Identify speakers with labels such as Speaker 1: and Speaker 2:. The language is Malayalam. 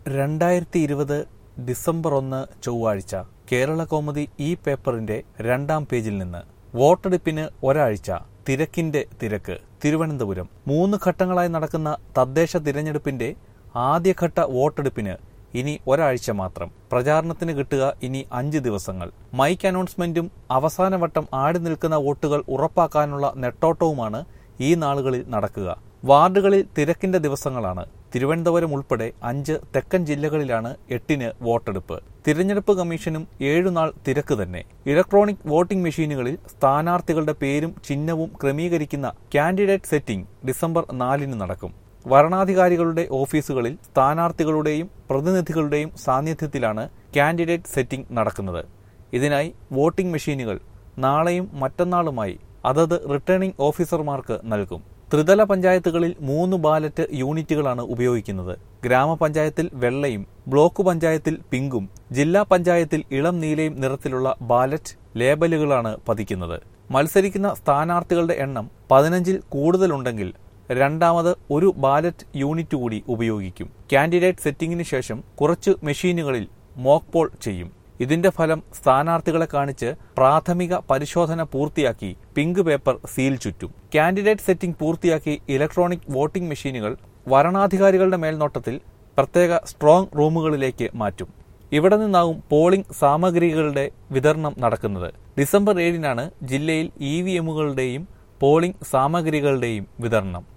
Speaker 1: രണ്ടായിരത്തി ഇരുപത് ഡിസംബർ ഒന്ന് ചൊവ്വാഴ്ച കേരള കൗമുദി ഈ പേപ്പറിന്റെ രണ്ടാം പേജിൽ നിന്ന് വോട്ടെടുപ്പിന് ഒരാഴ്ച തിരക്കിന്റെ തിരക്ക് തിരുവനന്തപുരം മൂന്ന് ഘട്ടങ്ങളായി നടക്കുന്ന തദ്ദേശ തിരഞ്ഞെടുപ്പിന്റെ ആദ്യഘട്ട വോട്ടെടുപ്പിന് ഇനി ഒരാഴ്ച മാത്രം പ്രചാരണത്തിന് കിട്ടുക ഇനി അഞ്ച് ദിവസങ്ങൾ മൈക്ക് അനൗൺസ്മെന്റും അവസാനവട്ടം ആടി നിൽക്കുന്ന വോട്ടുകൾ ഉറപ്പാക്കാനുള്ള നെട്ടോട്ടവുമാണ് ഈ നാളുകളിൽ നടക്കുക വാർഡുകളിൽ തിരക്കിന്റെ ദിവസങ്ങളാണ് തിരുവനന്തപുരം ഉൾപ്പെടെ അഞ്ച് തെക്കൻ ജില്ലകളിലാണ് എട്ടിന് വോട്ടെടുപ്പ് തിരഞ്ഞെടുപ്പ് കമ്മീഷനും ഏഴുനാൾ തിരക്ക് തന്നെ ഇലക്ട്രോണിക് വോട്ടിംഗ് മെഷീനുകളിൽ സ്ഥാനാർത്ഥികളുടെ പേരും ചിഹ്നവും ക്രമീകരിക്കുന്ന കാൻഡിഡേറ്റ് സെറ്റിംഗ് ഡിസംബർ നാലിന് നടക്കും വരണാധികാരികളുടെ ഓഫീസുകളിൽ സ്ഥാനാർത്ഥികളുടെയും പ്രതിനിധികളുടെയും സാന്നിധ്യത്തിലാണ് കാൻഡിഡേറ്റ് സെറ്റിംഗ് നടക്കുന്നത് ഇതിനായി വോട്ടിംഗ് മെഷീനുകൾ നാളെയും മറ്റന്നാളുമായി അതത് റിട്ടേണിംഗ് ഓഫീസർമാർക്ക് നൽകും ത്രിതല പഞ്ചായത്തുകളിൽ മൂന്ന് ബാലറ്റ് യൂണിറ്റുകളാണ് ഉപയോഗിക്കുന്നത് ഗ്രാമപഞ്ചായത്തിൽ വെള്ളയും ബ്ലോക്ക് പഞ്ചായത്തിൽ പിങ്കും ജില്ലാ പഞ്ചായത്തിൽ ഇളം നീലയും നിറത്തിലുള്ള ബാലറ്റ് ലേബലുകളാണ് പതിക്കുന്നത് മത്സരിക്കുന്ന സ്ഥാനാർത്ഥികളുടെ എണ്ണം പതിനഞ്ചിൽ കൂടുതലുണ്ടെങ്കിൽ രണ്ടാമത് ഒരു ബാലറ്റ് യൂണിറ്റ് കൂടി ഉപയോഗിക്കും കാൻഡിഡേറ്റ് സെറ്റിംഗിന് ശേഷം കുറച്ച് മെഷീനുകളിൽ മോക്ക് പോൾ ചെയ്യും ഇതിന്റെ ഫലം സ്ഥാനാർത്ഥികളെ കാണിച്ച് പ്രാഥമിക പരിശോധന പൂർത്തിയാക്കി പിങ്ക് പേപ്പർ സീൽ ചുറ്റും കാൻഡിഡേറ്റ് സെറ്റിംഗ് പൂർത്തിയാക്കി ഇലക്ട്രോണിക് വോട്ടിംഗ് മെഷീനുകൾ വരണാധികാരികളുടെ മേൽനോട്ടത്തിൽ പ്രത്യേക സ്ട്രോങ് റൂമുകളിലേക്ക് മാറ്റും ഇവിടെ നിന്നാവും പോളിംഗ് സാമഗ്രികളുടെ വിതരണം നടക്കുന്നത് ഡിസംബർ ഏഴിനാണ് ജില്ലയിൽ ഇ വി എമ്മുകളുടെയും പോളിംഗ് സാമഗ്രികളുടെയും വിതരണം